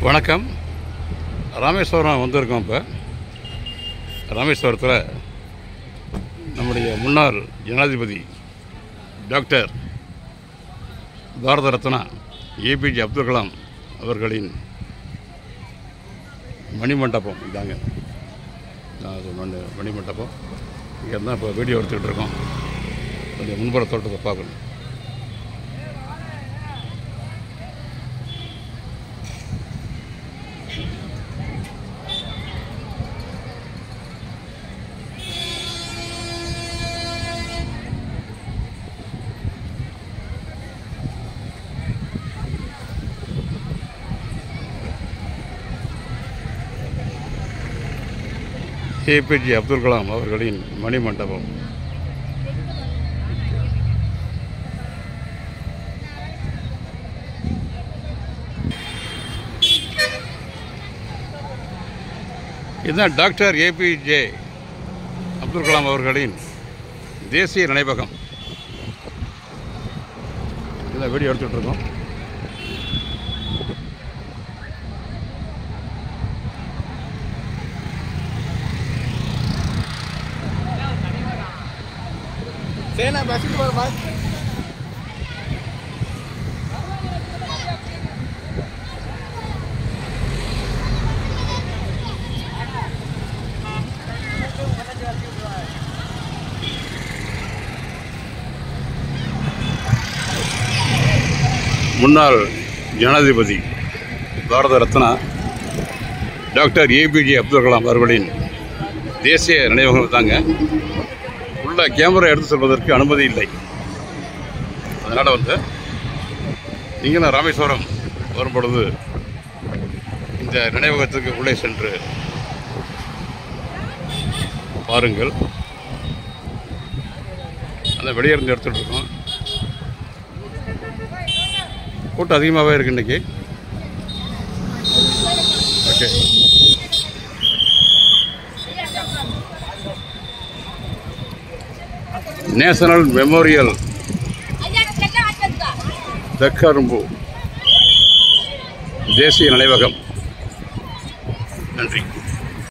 வணக்கம் ராமேஸ்வரம் வந்திருக்கோம் இப்போ ராமேஸ்வரத்தில் நம்முடைய முன்னாள் ஜனாதிபதி டாக்டர் பாரத ரத்னா ஏபிஜே அப்துல் கலாம் அவர்களின் மணிமண்டபம் இதாங்க நான் அது மணி மணிமண்டபம் இங்கே தான் இப்போ வீடியோ எடுத்துக்கிட்டு இருக்கோம் கொஞ்சம் முன்புற தோட்டத்தை பார்க்கணும் ஏபிஜே அப்துல் கலாம் அவர்களின் மணிமண்டபம் இதுதான் டாக்டர் ஏபிஜே அப்துல் கலாம் அவர்களின் தேசிய நினைவகம் இதை வீடியோ எடுத்துகிட்டு இருக்கோம் சேனா பஸ்ஸுக்கு போகிற பாஸ் முன்னாள் ஜனாதிபதி பாரத ரத்னா டாக்டர் ஏபிஜே அப்துல் கலாம் அவர்களின் தேசிய நினைவகம் தாங்க உள்ள கேமரா எடுத்து செல்வதற்கு அனுமதி இல்லை அதனால் வந்து நீங்களும் ராமேஸ்வரம் வரும் பொழுது இந்த நினைவகத்துக்கு உள்ளே சென்று பாருங்கள் அந்த வெளியிருந்து எடுத்துகிட்டு இருக்கோம் கூட்டம் அதிகமாகவே இருக்கு இன்னைக்கு ஓகே நேஷனல் மெமோரியல் தக்கரும்பு தேசிய நினைவகம் நன்றி